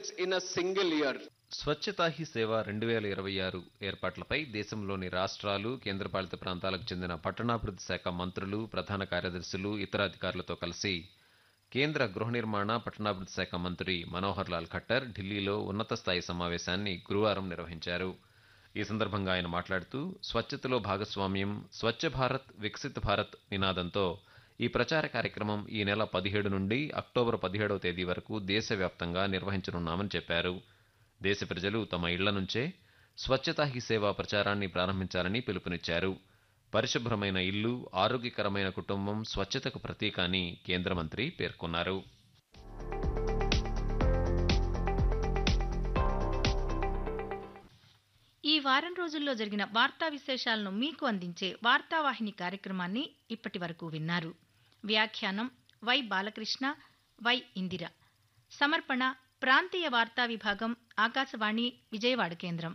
projects in a single year. Swachhata Hi Seva రెండు వేల ఇరవై ఆరు ఏర్పాట్లపై దేశంలోని రాష్ట్రాలు కేంద్రపాలిత ప్రాంతాలకు చెందిన పట్టణాభివృద్ధి శాఖ మంత్రులు ప్రధాన కార్యదర్శులు ఇతర అధికారులతో కలిసి కేంద్ర గృహ నిర్మాణ పట్టణాభివృద్ధి శాఖ మంత్రి మనోహర్ లాల్ ఖట్టర్ ఢిల్లీలో ఉన్నత స్థాయి సమావేశాన్ని గురువారం నిర్వహించారు ఈ సందర్భంగా ఆయన మాట్లాడుతూ స్వచ్ఛతలో భాగస్వామ్యం స్వచ్ఛ భారత్ వికసిత్ భారత్ నినాదంతో ఈ ప్రచార కార్యక్రమం ఈ నెల పదిహేడు నుండి అక్టోబర్ పదిహేడవ తేదీ వరకు దేశవ్యాప్తంగా నిర్వహించనున్నామని చెప్పారు దేశ ప్రజలు తమ ఇళ్ల నుంచే స్వచ్ఛతా హీ సేవ ప్రచారాన్ని ప్రారంభించాలని పిలుపునిచ్చారు పరిశుభ్రమైన ఇల్లు ఆరోగ్యకరమైన కుటుంబం స్వచ్ఛతకు ప్రతీక అని కేంద్ర మంత్రి పేర్కొన్నారు ఈ వారం రోజుల్లో జరిగిన వార్తా విశేషాలను మీకు అందించే వార్తావాహిని కార్యక్రమాన్ని ఇప్పటి వరకు విన్నారు వ్యాఖ్యానం వై బాలకృష్ణ వై ఇందిర సమర్పణ ప్రాంతీయ వార్తా విభాగం ఆకాశవాణి విజయవాడ కేంద్రం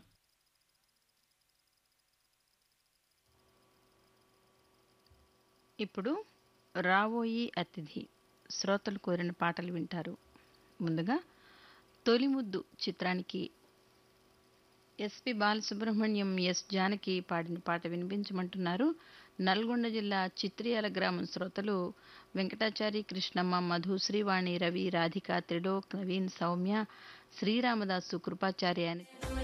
ఇప్పుడు రావోయి అతిథి శ్రోతలు కోరిన పాటలు వింటారు ముందుగా తొలి ముద్దు చిత్రానికి ఎస్పి బాలసుబ్రహ్మణ్యం ఎస్ జానకి పాడిన పాట వినిపించమంటున్నారు నల్గొండ జిల్లా చిత్రియాల గ్రామం శ్రోతలు వెంకటాచారి కృష్ణమ్మ మధు శ్రీవాణి రవి రాధిక త్రిలోక్ నవీన్ సౌమ్య శ్రీరామదాసు కృపాచార్య అని